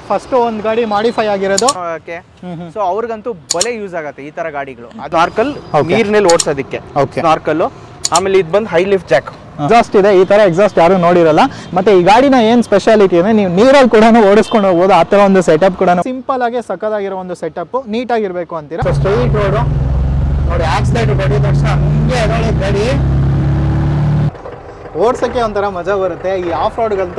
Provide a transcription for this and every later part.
First ಒಂದು ಗಾಡಿ modify ಆಗಿರೋದು ಓಕೆ ಹ್ಮ್ ಹ್ಮ್ ಸೊ ಅವ್ರಿಗಂತೂ ಬಲೆ ಯೂಸ್ ಆಗತ್ತೆ ಈ ತರ ಗಾಡಿಗಳು ಸ್ನಾರ್ಕಲ್ Okay. ನೀರ್ನಲ್ಲಿ ಓಡ್ಸೋದಕ್ಕೆ ಓಕೆ ಸ್ನಾರ್ಕಲ್ ಆಮೇಲೆ ಇದು ಬಂದು ಹೈ ಲಿಫ್ಟ್ ಜಾಕ್ ಎಕ್ಸಾಸ್ಟ್ ಇದೆ ಈ ತರ ಎಕ್ಸಾಸ್ಟ್ ಯಾರು ನೋಡಿರಲ್ಲ ಮತ್ತೆ ಈ ಗಾಡಿನ ಏನ್ ಸ್ಪೆಷಾಲಿಟಿ ಅಂದ್ರೆ ನೀವು ನೀರಲ್ಲಿ ಕೂಡ ಓಡಿಸ್ಕೊಂಡು ಹೋಗ್ಬೋದು ಆ ತರ ಒಂದು ಸೆಟಪ್ ಕೂಡ ಸಿಂಪಲ್ ಆಗಿ ಸಕ್ಕದಾಗಿರೋ ಒಂದು ಸೆಟಪ್ ನೀಟ್ ಆಗಿರ್ಬೇಕು ಅಂತೀರಾ ಸ್ಟ್ರೈಟ್ ರೋಡು ನೋಡಿ ಆಕ್ಸಿಡೆಂಟ್ ಹೊಡಿದ ತಕ್ಷಣ ಹಂಗೆ ಎದೊಳಗೆ ಗಾಡಿ ಓಡ್ಸಕ್ಕೆ ಒಂಥರ ಮಜಾ ಬರುತ್ತೆ ಈ ಆಫ್ ರೋಡ್ಗಂತೂ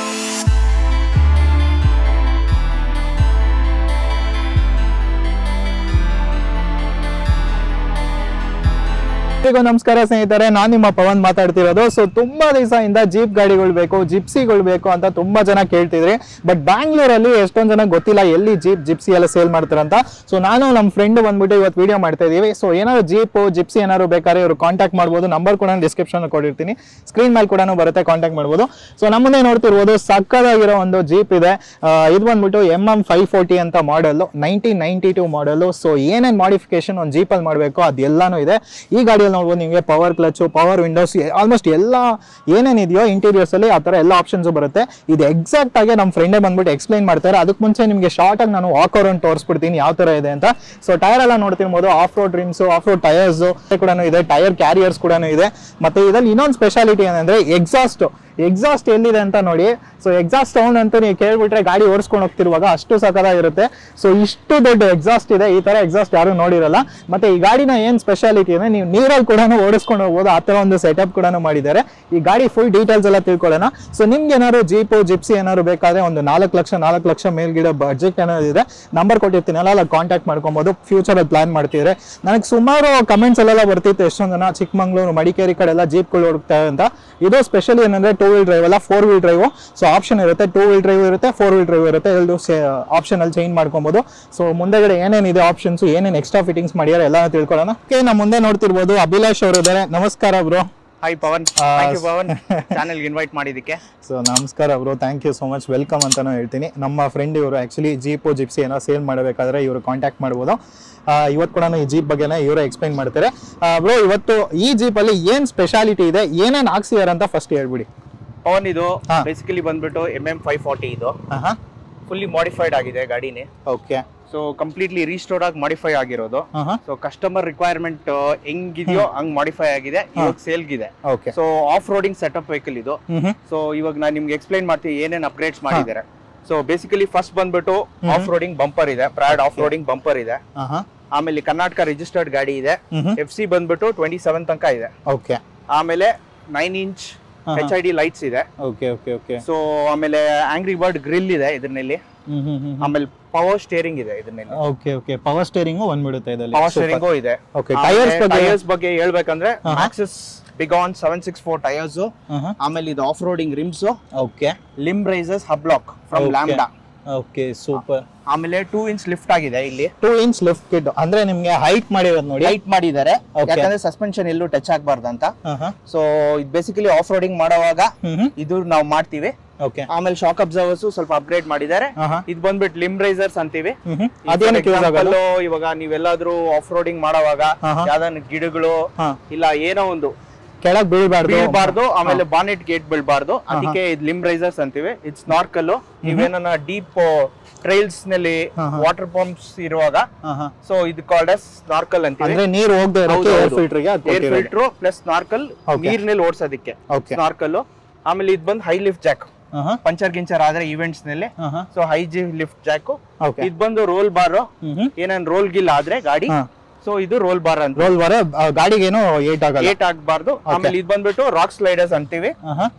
ಎಲ್ರಿಗೂ ನಮಸ್ಕಾರ ಸ್ನೇಹಿತರೆ ನಾನು ನಿಮ್ಮ ಪವನ್ ಮಾತಾಡ್ತಿರೋದು ಸೊ ತುಂಬಾ ದಿವಸದಿಂದ ಜೀಪ್ ಗಾಡಿಗಳು ಬೇಕು ಜಿಪ್ಸಿಗಳು ಬೇಕು ಅಂತ ತುಂಬಾ ಜನ ಕೇಳ್ತಿದ್ರಿ ಬಟ್ ಬ್ಯಾಂಗ್ಳೂರಲ್ಲಿ ಎಷ್ಟೊಂದು ಜನ ಗೊತ್ತಿಲ್ಲ ಎಲ್ಲಿ ಜೀಪ್ ಜಿಪ್ಸಿ ಎಲ್ಲ ಸೇಲ್ ಮಾಡ್ತಾರಂತ ಸೊ ನಾನು ನಮ್ಮ ಫ್ರೆಂಡ್ ಬಂದ್ಬಿಟ್ಟು ಇವತ್ತು ವಿಡಿಯೋ ಮಾಡ್ತಾ ಇದೀವಿ ಸೊ ಏನಾದ್ರು ಜೀಪ್ ಜಿಪ್ಸಿ ಏನಾದ್ರು ಬೇಕಾದ್ರೆ ಇವರು ಕಾಂಟ್ಯಾಕ್ಟ್ ಮಾಡ್ಬೋದು ನಂಬರ್ ಕೂಡ ಡಿಸ್ಕ್ರಿಪ್ಷನ್ ಕೊಟ್ಟಿರ್ತೀನಿ ಸ್ಕ್ರೀನ್ ಮೇಲೆ ಕೂಡ ಬರುತ್ತೆ ಕಾಂಟ್ಯಾಕ್ಟ್ ಮಾಡ್ಬೋದು ಸೊ ನಮ್ಮನ್ನೇ ನೋಡ್ತಿರ್ಬೋದು ಸಕ್ಕದಾಗಿರೋ ಒಂದು ಜೀಪ್ ಇದೆ ಆ, ಇದು ಬಂದ್ಬಿಟ್ಟು ಎಮ್ ಎಮ್ ಫೈವ್ ಫೋರ್ಟಿ ಅಂತ model nineteen ninety two model so ಏನೇನು ಮಾಡಿಫಿಕೇಶನ್ ಒಂದು ಜೀಪಲ್ಲಿ ಮಾಡಬೇಕು ಅದೆಲ್ಲಾನು ಇದೆ ಈ ಗಾಡಿಯಲ್ಲಿ ನೋಡ್ಬೋದು ನಿಮಗೆ power clutch power windows almost ಎಲ್ಲ ಏನೇನಿದೆಯೋ ಇಂಟೀರಿಯರ್ಸ್ ಅಲ್ಲಿ ಆ ಥರ ಎಲ್ಲ ಆಪ್ಷನ್ಸ್ ಬರುತ್ತೆ ಇದು ಎಕ್ಸಾಕ್ಟ್ ಆಗಿ ನಮ್ಮ ಫ್ರೆಂಡೇ ಬಂದ್ಬಿಟ್ಟು ಎಕ್ಸ್ಪ್ಲೈನ್ ಮಾಡ್ತಾರೆ ಅದಕ್ಕೆ ಮುಂಚೆ ನಿಮಗೆ ಶಾರ್ಟ್ ಆಗಿ ನಾನು ವಾಕ್ ಅರೌಂಡ್ ತೋರಿಸ್ಬಿಡ್ತೀನಿ ಯಾವ ಥರ ಇದೆ ಅಂತ ಸೊ ಟೈರ್ ಎಲ್ಲ ನೋಡ್ತಿರ್ಬೋದು off road rims off road tyres ಕೂಡ ಇದೆ ಟೈರ್ ಕ್ಯಾರಿಯರ್ಸ್ ಕೂಡ ಇದೆ ಮತ್ತೆ ಇದ್ರಲ್ಲಿ ಇನ್ನೊಂದು ಸ್ಪೆಷಾಲಿಟಿ ಏನಂದ್ರೆ ಎಕ್ಸಾಸ್ಟ್ ಎಕ್ಸಾಸ್ಟ್ ಎಲ್ಲಿದೆ ಅಂತ ನೋಡಿ ಸೊ ಎಕ್ಸಾಸ್ಟ್ ಸೌಂಡ್ ಅಂತ ನೀವು ಕೇಳ್ಬಿಟ್ರೆ ಗಾಡಿ ಓಡಿಸ್ಕೊಂಡು ಹೋಗ್ತಿರುವಾಗ ಅಷ್ಟು ಸಕದಾಗಿರುತ್ತೆ ಸೊ ಇಷ್ಟು ದೊಡ್ಡ ಎಕ್ಸಾಸ್ಟ್ ಇದೆ ಈ ತರ ಎಕ್ಸಾಸ್ಟ್ ಯಾರು ನೋಡಿರಲ್ಲ ಮತ್ತೆ ಈ ಗಾಡಿನ ಏನ್ ಸ್ಪೆಷಾಲಿಟಿ ಅಂದ್ರೆ ನೀವು ನೀರಲ್ಲಿ ಕೂಡ ಓಡಿಸ್ಕೊಂಡು ಹೋಗ್ಬೋದು ಆ ತರ ಒಂದು ಸೆಟಪ್ ಕೂಡ ಮಾಡಿದ್ದಾರೆ ಈ ಗಾಡಿ ಫುಲ್ ಡೀಟೇಲ್ಸ್ ಎಲ್ಲ ತಿಳ್ಕೊಳ್ಳೋಣ ಸೊ ನಿಮ್ಗೆ ಏನಾದ್ರು ಜೀಪು ಜಿಪ್ಸಿ ಏನಾದ್ರು ಬೇಕಾದ್ರೆ ಒಂದು ನಾಲ್ಕು ಲಕ್ಷ ನಾಲ್ಕು ಲಕ್ಷ ಮೇಲ್ಗಿಡ ಬಜೆಟ್ ಏನಾದ್ರು ಇದೆ ನಂಬರ್ ಕೊಟ್ಟಿರ್ತೀನಿ ಅಲ್ಲ ಕಾಂಟ್ಯಾಕ್ಟ್ ಮಾಡ್ಕೊಬೋದು ಫ್ಯೂಚರ್ ಅಲ್ಲಿ ಪ್ಲಾನ್ ಮಾಡ್ತಿದ್ರೆ ನನಗೆ ಸುಮಾರು ಕಮೆಂಟ್ಸ್ ಅಲ್ಲೆಲ್ಲ ಬರ್ತಿತ್ತು ಎಷ್ಟೊಂದು ಜನ ಚಿಕ್ಕಮಂಗ್ಳೂರು ಮಡಿಕೇರಿ ಕಡೆ ಎಲ್ಲ ಜೀಪ್ಗಳು ಹುಡುಕ್ತಾರೆ ಅಂತ ಇದು ಸ್ಪೆಷಲಿ ಏನಂದ್ರೆ ಟೂ ವೀಲ್ ಡ್ರೈವ್ ಅಲ್ಲ four wheel drive so option ಇರುತ್ತೆ ಟೂ ವೀಲ್ ಡ್ರೈವ್ ಇರುತ್ತೆ ಫೋರ್ ವೀಲ್ ಡ್ರೈವ್ ಇರುತ್ತೆ ಎರಡು ಆಪ್ಷನ್ ಅಲ್ಲಿ ಚೇಂಜ್ ಮಾಡ್ಕೊಬೋದು ಸೊ ಮುಂದೆಗಡೆ ಏನೇನಿದೆ ಆಪ್ಷನ್ಸ್ ಏನೇನು ಎಕ್ಸ್ಟ್ರಾ ಫಿಟ್ಟಿಂಗ್ಸ್ ಮಾಡ್ಯಾರ ಎಲ್ಲ ತಿಳ್ಕೊಳ್ಳೋಣ ಓಕೆ ನಮ್ಮ ಮುಂದೆ ನೋಡ್ತಿರ್ಬೋದು ಅಭಿಲಾಷ್ ಅವರು ಇದ್ದಾರೆ ನಮಸ್ಕಾರ ಬ್ರೋ ಹಾಯ್ ಪವನ್ ಆ, ಥ್ಯಾಂಕ್ ಯು ಪವನ್ ಚಾನೆಲ್ಗೆ ಇನ್ವೈಟ್ ಮಾಡಿದ್ದಕ್ಕೆ ಸೊ ನಮಸ್ಕಾರ bro thank you so much welcome ಅಂತಾನು ಹೇಳ್ತೀನಿ ನಮ್ಮ ಫ್ರೆಂಡ್ ಇವರು ಆ್ಯಕ್ಚುಲಿ ಜೀಪು ಜಿಪ್ಸಿ ಏನೋ ಸೇಲ್ ಮಾಡಬೇಕಾದ್ರೆ ಇವರು ಕಾಂಟ್ಯಾಕ್ಟ್ ಮಾಡ್ಬೋದು ಆ, ಇವತ್ತು ಕೂಡ ಈ ಜೀಪ್ ಬಗ್ಗೆನೇ ಇವರೇ ಎಕ್ಸ್ಪ್ಲೈನ್ ಮಾಡ್ತಾರೆ ಬ್ರೋ ಇವತ್ತು ಈ ಜೀಪಲ್ಲಿ ಏನು ಸ್ಪೆಷಾಲಿಟಿ ಇದೆ ಏನೇನು ಹಾಕ್ಸಿದಾರೆ ಅಂತ ಫಸ್ಟ್ ಹೇಳ್ಬಿಡಿ ಪವನ್ ಇದು ಹಾ. ಬೇಸಿಕಲಿ ಬಂದ್ಬಿಟ್ಟು ಎಮ್ ಎಮ್ ಫೈವ್ ಫಾರ್ಟಿ ಇದು ಹಾಂ ಹಾಂ ಫುಲ್ಲಿ ಮಾಡಿಫೈಡ್ ಆಗಿದೆ ಗಾಡಿನೇ ಓಕೆ ಸೊ ಕಂಪ್ಲೀಟ್ಲಿ ರೀಸ್ಟೋರ್ಡ್ ಆಗಿ ಮಾಡಿಫೈ ಆಗಿರೋದು ಹಾಂ ಹಾಂ ಸೊ ಕಸ್ಟಮರ್ ರಿಕ್ವೈರ್ಮೆಂಟ್ ಹೆಂಗಿದೆಯೋ ಹಂಗ್ ಮಾಡಿಫೈ ಆಗಿದೆ ಇವಾಗ ಸೇಲ್ಗಿದೆ okay so off roading setup vehicle ಇದು ಹ್ಞೂ ಹ್ಞೂ ಸೊ ಇವಾಗ ನಾನು ನಿಮ್ಗೆ ಎಕ್ಸ್ಪ್ಲೈನ್ ಮಾಡ್ತೀನಿ ಏನೇನು ಅಪ್ಗ್ರೇಡ್ಸ್ ಮಾಡಿದ್ದಾರೆ ಸೊ ಬೇಸಿಕಲಿ ಫಸ್ಟ್ ಬಂದ್ಬಿಟ್ಟು ಆಫ್ ರೋಡಿಂಗ್ ಬಂಪರ್ ಇದೆ ಪ್ರಾಡ್ ಆಫ್ ರೋಡಿಂಗ್ ಬಂಪರ್ ಇದೆ ಹಾಂ ಹಾಂ ಆಮೇಲೆ ಕರ್ನಾಟಕ ರಿಜಿಸ್ಟರ್ಡ್ ಗಾಡಿ ಇದೆ ಹ್ಞೂ ಹ್ಞೂ ಎಫ್ ಸಿ ಬಂದ್ಬಿಟ್ಟು ಟ್ವೆಂಟಿ ಸೆವೆನ್ ತನಕ ಇದೆ ಓಕೆ ಆಮೇಲೆ ನೈನ್ ಇಂಚ್ ಹಾ, ಎಚ್ ಐ ಡಿ ಲೈಟ್ಸ್ ಇದೆ ಓಕೆ ಓಕೆ ಓಕೆ ಸೊ ಆಮೇಲೆ ಆಂಗ್ರಿ ಬರ್ಡ್ ಗ್ರಿಲ್ ಇದೆ ಇದರಲ್ಲಿ ಹ್ಞೂ ಹ್ಞೂ ಹ್ಞೂ ಆಮೇಲೆ ಪವರ್ ಸ್ಟೇರಿಂಗ್ ಇದೆ ಇದರಲ್ಲಿ ಓಕೆ ಓಕೆ ಪವರ್ ಸ್ಟೇರಿಂಗು ಬಂದ್ಬಿಡುತ್ತೆ ಇದರಲ್ಲಿ ಪವರ್ ಸ್ಟೇರಿಂಗು ಇದೆ ಓಕೆ ಟೈರ್ಸ್ ಬಗ್ಗೆ ಟೈರ್ಸ್ ಬಗ್ಗೆ ಹೇಳ್ಬೇಕಂದ್ರೆ ಹಾ. Maxxis Bighorn seven six four tyres ಹಾಂ ಹಾಂ ಆಮೇಲೆ ಇದು off roading rims okay limb risers hub lock from Okay. Lambda okay super ಆಮೇಲೆ ಟೂ ಇಂಚ್ ಲಿಫ್ಟ್ ಆಗಿದೆ ಇಲ್ಲಿ ಟೂ ಇಂಚ್ ಲೆಫ್ಟ್ ಕಿಟ್ ಅಂದ್ರೆ ನಿಮ್ಗೆ ಹೈಟ್ ಮಾಡಿರೋದು ನೋಡಿ ಲೈಟ್ ಮಾಡಿದ್ದಾರೆ Okay. ಯಾಕಂದ್ರೆ ಸಸ್ಪೆನ್ಷನ್ ಎಲ್ಲೂ ಟಚ್ ಆಗಬಾರ್ದು ಅಂತ ಹಾಂ ಹಾಂ ಸೊ ಇದು ಬೇಸಿಕಲಿ ಆಫ್ ರೋಡಿಂಗ್ ಮಾಡುವಾಗ ಹ್ಞೂ ಹ್ಞೂ ಇದು ನಾವು ಮಾಡ್ತೀವಿ ಓಕೆ ಆಮೇಲೆ ಶಾಕ್ ಅಬ್ಸರ್ವರ್ಸ್ ಸ್ವಲ್ಪ ಅಪ್ಗ್ರೇಡ್ ಮಾಡಿದ್ದಾರೆ ಹಾಂ ಹಾಂ ಇದು ಬಂದ್ಬಿಟ್ಟು ಲಿಮ್ ರೈಸರ್ಸ್ ಅಂತೀವಿ ಹ್ಞೂ ಹ್ಞೂ ಈಗ for ಅದೇನಕ್ಕೆ ಯೂಸ್ ಆಗೋದು example, ಇವಾಗ ನೀವೆಲ್ಲಾದ್ರೂ ಆಫ್ ರೋಡಿಂಗ್ ಮಾಡುವಾಗ ಹಾ, ಹಾ. ಯಾವ್ದಾನ ಗಿಡಗಳು ಹಾಂ ಇಲ್ಲ ಏನೋ ಒಂದು ಕೆಳಗೆ ಬೀಳ್ಬಾರ್ದು ಬೀಳ್ಬಾರ್ದು ಆಮೇಲೆ ಬಾನೆಟ್ ಗೇಟ್ ಬೀಳ್ಬಾರ್ದು ಅದಕ್ಕೆ ಇದು ಲಿಮ್ ರೈಸರ್ಸ್ ಅಂತೀವಿ ಇಟ್ಸ್ ನಾರ್ಕಲ್ ನೀವೇನ ಡೀಪ್ ಟ್ರೈಲ್ಸ್ ನಲ್ಲಿ ಹಾ, ಹಾ. ವಾಟರ್ ಪಂಪ್ಸ್ ಇರುವಾಗ ಹಾಂ ಹಾಂ ಸೊ ಇದು ಕಾಲ್ಡ್ ಅಸ್ ನಾರ್ಕಲ್ ಅಂತೀವಿ ಅಂದ್ರೆ ನೀರು ಹೋಗದೆ ಇರೋಕೆ ಹೌದು, ಏರ್ ಹೌದು. ಫಿಲ್ಟರ್ಗೆ ಅದು air filter plus snorkel Okay. ನೀರ್ನಲ್ಲಿ ಓಡಿಸೋದಕ್ಕೆ ಓಕೆ ನಾರ್ಕಲ್ ಆಮೇಲೆ ಇದು ಬಂದು ಹೈ ಲಿಫ್ಟ್ ಜಾಕ್ ಹಾಂ ಹಾಂ ಪಂಚರ್ ಗಿಂಚರ್ ಆದ್ರೆ ಈವೆಂಟ್ಸ್ ನಲ್ಲಿ ಹಾಂ ಹಾಂ ಸೊ ಹೈ ಜಿ ಲಿಫ್ಟ್ ಜಾಕ್ ಓಕೆ ಇದು ಬಂದು ರೋಲ್ ಬಾರ್ ಹ್ಞೂ ಹ್ಞೂ ಏನೇನ್ ರೋಲ್ ಗಿಲ್ ಆದ್ರೆ ಗಾಡಿ ಹಾಂ ಸೊ ಇದು ರೋಲ್ ಬಾರ್ ಅಂತ ರೋಲ್ ಬರ ಗಾಡಿಗೇನು ಏಟ್ ಆಗಲ್ಲ ಏಟ್ ಆಗ್ಬಾರ್ದು ಆಮೇಲೆ ಇದು ಬಂದ್ಬಿಟ್ಟು ರಾಕ್ ಸ್ಲೈಡರ್ಸ್ ಅಂತೀವಿ ಹಾಂ ಹಾಂ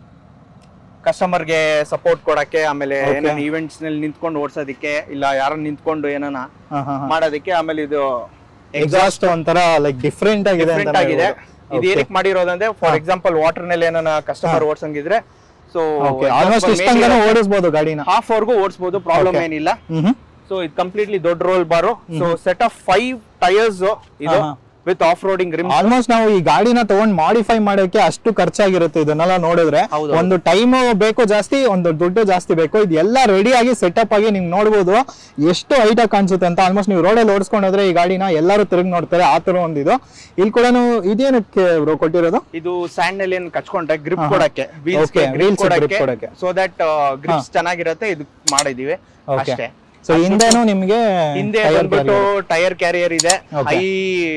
ಕಸ್ಟಮರ್ಗೆ ಸಪೋರ್ಟ್ ಕೊಡಕ್ಕೆ ಆಮೇಲೆ Okay. ಏನೇನ್ ಈವೆಂಟ್ಸ್ ನಲ್ಲಿ ನಿಂತ್ಕೊಂಡು ಓಡ್ಸೋದಿಕ್ಕೆ ಇಲ್ಲ ಯಾರನ್ನ ನಿಂತ್ಕೊಂಡು ಏನಾನ ಹಾಂ ಹಾಂ ಮಾಡೋದಕ್ಕೆ ಆಮೇಲೆ ಇದು ಎಕ್ಸಾಸ್ಟ್ ಒಂಥರ ಲೈಕ್ ಡಿಫ್ರೆಂಟ್ ಆಗಿದೆ ಅಂತ ಡಿಫ್ರೆಂಟ್ ಆಗಿದೆ ಇದು Okay. ಏನಕ್ಕೆ ಮಾಡಿರೋದಂದ್ರೆ ಫಾರ್ ಎಕ್ಸಾಂಪಲ್ ವಾಟರ್ ನಲ್ಲಿ ಏನಾನ ಕಸ್ಟಮರ್ ಓಡ್ಸಂಗಿದ್ರೆ ಸೊ ಓಕೆ ಆಲ್ಮೋಸ್ಟ್ ಇಷ್ಟಂಗನ ಓಡಿಸ್ಬೋದು ಗಾಡಿನ ಹಾಫ್ ವರ್ಗೂ ಓಡಿಸಬಹುದು ಪ್ರಾಬ್ಲಮ್ Okay. ಏನಿಲ್ಲ ಹ್ಞೂ ಹ್ಞೂ ಸೊ ಇದು ಕಂಪ್ಲೀಟ್ಲಿ ದೊಡ್ಡ roll bar so set of five tyres ಇದು ಹಾ, ಹಾ. With off roading rim almost ನಾವು ಈ ಗಾಡಿನ ತಗೊಂಡ್ ಮಾಡಿಫೈ ಮಾಡೋಕೆ ಅಷ್ಟು ಖರ್ಚಾಗಿರುತ್ತೆ ಇದನ್ನೆಲ್ಲ ನೋಡಿದ್ರೆ ಹೌದು. ಒಂದು ಟೈಮ್ ಬೇಕು ಜಾಸ್ತಿ ಒಂದು ದುಡ್ಡು ಜಾಸ್ತಿ ಬೇಕು ಇದೆಲ್ಲ ರೆಡಿ ಆಗಿ ಸೆಟಪ್ ಆಗಿ ನಿಮ್ಗೆ ನೋಡ್ಬೋದು ಎಷ್ಟು ಹೈಟ್ ಆಗಿ ಕಾಣಿಸುತ್ತೆ ಅಂತ ಆಲ್ಮೋಸ್ಟ್ ನೀವು ರೋಡಲ್ಲಿ ಓಡಿಸ್ಕೊಂಡು ಹೋದ್ರೆ ಈ ಗಾಡಿನ ಎಲ್ಲರೂ ತಿರುಗಿ ನೋಡ್ತಾರೆ ಆ ತರ ಒಂದಿದು ಇಲ್ಲಿ ಕೂಡ ಇದೇನಕ್ಕೆ ಬ್ರೋ ಕೊಟ್ಟಿರೋದು ಇದು ಸ್ಯಾಂಡ್ ನಲ್ಲಿ ಏನ್ ಕಚ್ಕೊಂಡ್ರೆ ಗ್ರಿಪ್ ಆಹಾ. ಕೊಡಕ್ಕೆ wheels Okay, wheels grip grip ಕೊಡಕ್ಕೆ. ಕೊಡಕ್ಕೆ ಸೊ ದಟ್ ಗ್ರಿಪ್ಸ್ ಚೆನ್ನಾಗಿರತ್ತೆ ಇದು ಮಾಡಿದೀವಿ ಓಕೆ ಅಷ್ಟೇ ಸೊ ಹಿಂದೆನೂ ನಿಮ್ಗೆ ಹಿಂದೆ tire ಬಂದ್ಬಿಟ್ಟು carrier. ಟೈರ್ ಕ್ಯಾರಿಯರ್ ಇದೆ Okay. High